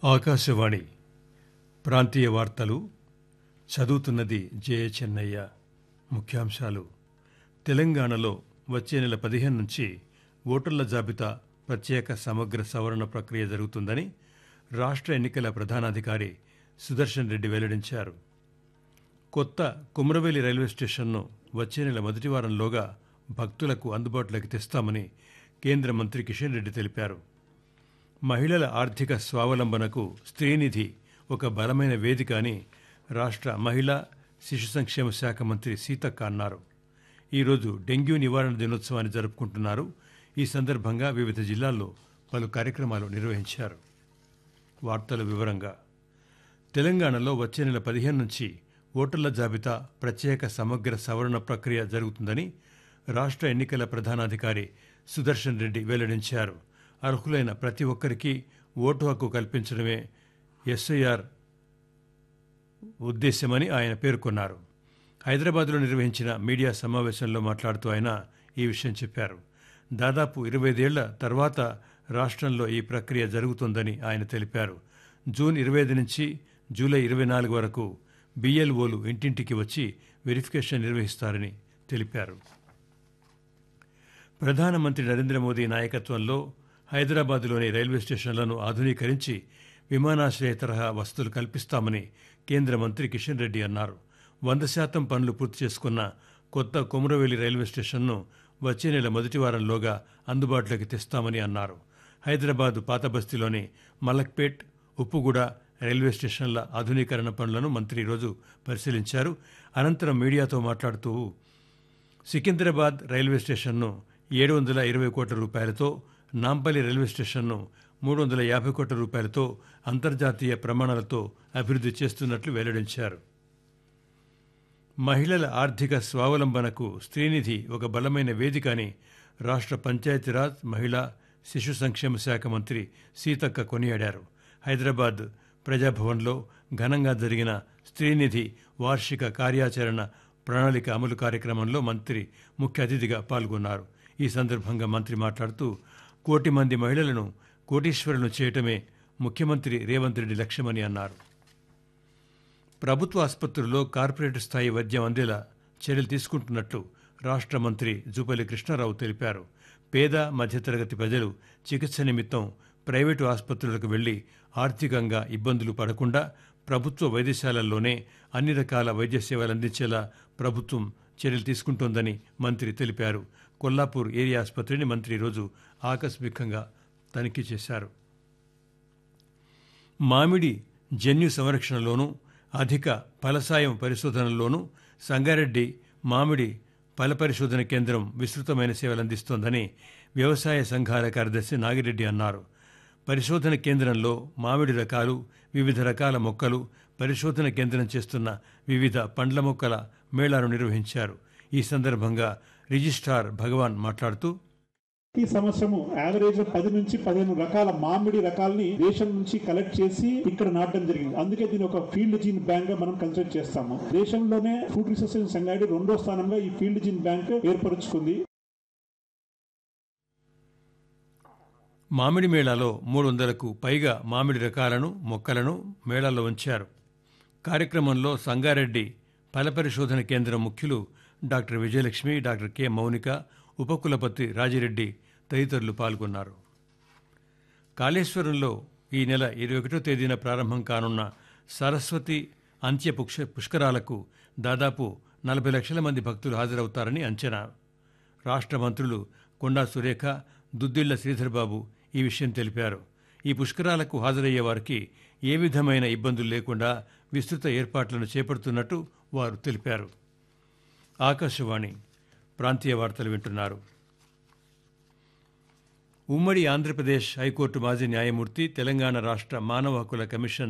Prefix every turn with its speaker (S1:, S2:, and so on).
S1: ఆకాశవాణి ప్రాంతీయ వార్తలు చదువుతున్నది జే చెన్నయ్య ముఖ్యాంశాలు తెలంగాణలో వచ్చే నెల పదిహేను నుంచి ఓటర్ల జాబితా ప్రత్యేక సమగ్ర సవరణ ప్రక్రియ జరుగుతుందని రాష్ట్ర ఎన్నికల ప్రధానాధికారి సుదర్శన్ రెడ్డి వెల్లడించారు కొత్త కుమ్రవేలి రైల్వే స్టేషన్ను వచ్చే నెల మొదటి వారంలోగా భక్తులకు అందుబాటులోకి తెస్తామని కేంద్ర మంత్రి కిషన్ రెడ్డి తెలిపారు మహిళల ఆర్థిక స్వావలంబనకు స్త్రీనిధి ఒక బలమైన వేదిక అని రాష్ట్ర మహిళా శిశు సంక్షేమ శాఖ మంత్రి సీతక్క అన్నారు ఈరోజు డెంగ్యూ నివారణ దినోత్సవాన్ని జరుపుకుంటున్నారు ఈ సందర్భంగా వివిధ జిల్లాల్లో పలు కార్యక్రమాలు నిర్వహించారు వార్తల వివరంగా తెలంగాణలో వచ్చే నెల పదిహేను నుంచి ఓటర్ల జాబితా ప్రత్యేక సమగ్ర సవరణ ప్రక్రియ జరుగుతుందని రాష్ట్ర ఎన్నికల ప్రధానాధికారి సుదర్శన్ రెడ్డి వెల్లడించారు అర్హులైన ప్రతి ఒక్కరికి ఓటు హక్కు కల్పించడమే ఎస్ఐఆర్ ఉద్దేశ్యమని ఆయన పేర్కొన్నారు హైదరాబాద్లో నిర్వహించిన మీడియా సమావేశంలో మాట్లాడుతూ ఆయన ఈ విషయం చెప్పారు దాదాపు ఇరవైదేళ్ల తర్వాత రాష్ట్రంలో ఈ ప్రక్రియ జరుగుతుందని ఆయన తెలిపారు జూన్ ఇరవై ఐదు నుంచి జూలై ఇరవై నాలుగు వరకు బిఎల్ఓలు ఇంటింటికి వచ్చి వెరిఫికేషన్ నిర్వహిస్తారని తెలిపారు ప్రధానమంత్రి నరేంద్ర మోదీ నాయకత్వంలో హైదరాబాద్లోని రైల్వే స్టేషన్లను ఆధునీకరించి విమానాశ్రయ తరహా వసతులు కల్పిస్తామని కేంద్ర మంత్రి కిషన్ రెడ్డి అన్నారు వంద శాతం పనులు పూర్తి చేసుకున్న కొత్త కొమురవేలి రైల్వే స్టేషన్ను వచ్చే నెల మొదటి వారంలోగా అందుబాటులోకి తెస్తామని అన్నారు హైదరాబాద్ పాత బస్తీలోని మలక్పేట్ ఉప్పుగూడ రైల్వే స్టేషన్ల ఆధునీకరణ పనులను మంత్రి ఈరోజు పరిశీలించారు అనంతరం మీడియాతో మాట్లాడుతూ సికింద్రాబాద్ రైల్వే స్టేషన్ను ఏడు వందల ఇరవై కోట్ల రూపాయలతో నాంపల్లి రైల్వే స్టేషన్ను మూడు వందల యాభై కోట్ల రూపాయలతో అంతర్జాతీయ ప్రమాణాలతో అభివృద్ధి చేస్తున్నట్లు వెల్లడించారు మహిళల ఆర్థిక స్వావలంబనకు స్త్రీనిధి ఒక బలమైన వేదిక అని రాష్ట్ర పంచాయతీరాజ్ మహిళా శిశు సంక్షేమ శాఖ మంత్రి సీతక్క కొనియాడారు హైదరాబాద్ ప్రజాభవన్లో ఘనంగా జరిగిన స్త్రీనిధి వార్షిక కార్యాచరణ ప్రణాళిక అమలు కార్యక్రమంలో మంత్రి ముఖ్య అతిథిగా పాల్గొన్నారు ఈ సందర్భంగా మంత్రి మాట్లాడుతూ కోటి మంది మహిళలను కోటీశ్వరులను చేయటమే ముఖ్యమంత్రి రేవంత్ రెడ్డి లక్ష్యమని అన్నారు ప్రభుత్వ ఆసుపత్రుల్లో కార్పొరేట్ స్థాయి వైద్యం అందేలా చర్యలు తీసుకుంటున్నట్లు రాష్ట్ర మంత్రి జూపల్లి కృష్ణారావు తెలిపారు పేద మధ్యతరగతి ప్రజలు చికిత్స నిమిత్తం ప్రైవేటు ఆసుపత్రులకు వెళ్లి ఆర్థికంగా ఇబ్బందులు పడకుండా ప్రభుత్వ వైద్యశాలల్లోనే అన్ని రకాల వైద్య సేవలు అందించేలా ప్రభుత్వం చర్యలు తీసుకుంటోందని మంత్రి తెలిపారు కొల్లాపూర్ ఏరియా ఆసుపత్రిని మంత్రి ఈరోజు ఆకస్మికంగా తనిఖీ చేశారు మామిడి జన్యు సంరక్షణలోనూ అధిక ఫలసాయం పరిశోధనల్లోనూ సంగారెడ్డి మామిడి ఫల పరిశోధన కేంద్రం విస్తృతమైన సేవలు అందిస్తోందని వ్యవసాయ సంఘాల కార్యదర్శి నాగిరెడ్డి అన్నారు పరిశోధన కేంద్రంలో మామిడి రకాలు వివిధ రకాల మొక్కలు పరిశోధన కేంద్రం చేస్తున్న వివిధ పండ్ల మొక్కల మేళాను నిర్వహించారు ఈ సందర్భంగా రిజిస్ట్రార్ భగవాన్ మాట్లాడుతూ
S2: ఈ సంవత్సరము యావరేజ్ పది నుంచి పదిహేను రకాల మామిడి రకాలని దేశం నుంచి కలెక్ట్ చేసి ఇక్కడ నాటడం జరిగింది అందుకే దీని ఒక ఫీల్డ్ జీన్ బ్యాంక్ గా మనం కన్సిడర్ చేస్తాము దేశంలోనే ఫుడ్ రీసెర్చ్ సంగారెడ్డి రెండో స్థానంలో ఈ ఫీల్డ్ జీన్ బ్యాంక్ ఏర్పరుచుకుంది
S1: మామిడి మేళాలో మూడు వందలకు పైగా మామిడి రకాలను మొక్కలను మేళాలో ఉంచారు కార్యక్రమంలో సంగారెడ్డి ఫల పరిశోధన కేంద్రం ముఖ్యులు doctor Vijayalakshmi doctor K Mounika ఉపకులపతి రాజిరెడ్డి తదితరులు పాల్గొన్నారు కాళేశ్వరంలో ఈ నెల ఇరవై ఒకటో తేదీన ప్రారంభం కానున్న సరస్వతి అంత్య పుక్ష పుష్కరాలకు దాదాపు నలభై లక్షల మంది భక్తులు హాజరవుతారని అంచనా రాష్ట్ర మంత్రులు కొండా సురేఖ దుద్దిళ్ల శ్రీధర్బాబు ఈ విషయం తెలిపారు ఈ పుష్కరాలకు హాజరయ్యే వారికి ఏ విధమైన ఇబ్బందులు లేకుండా విస్తృత ఏర్పాట్లను చేపడుతున్నట్టు వారు తెలిపారు ఆకాశవాణి ప్రాంతీయ వార్తలు వింటున్నారు ఉమ్మడి ఆంధ్రప్రదేశ్ హైకోర్టు మాజీ న్యాయమూర్తి తెలంగాణ రాష్ట్ర మానవ హక్కుల కమిషన్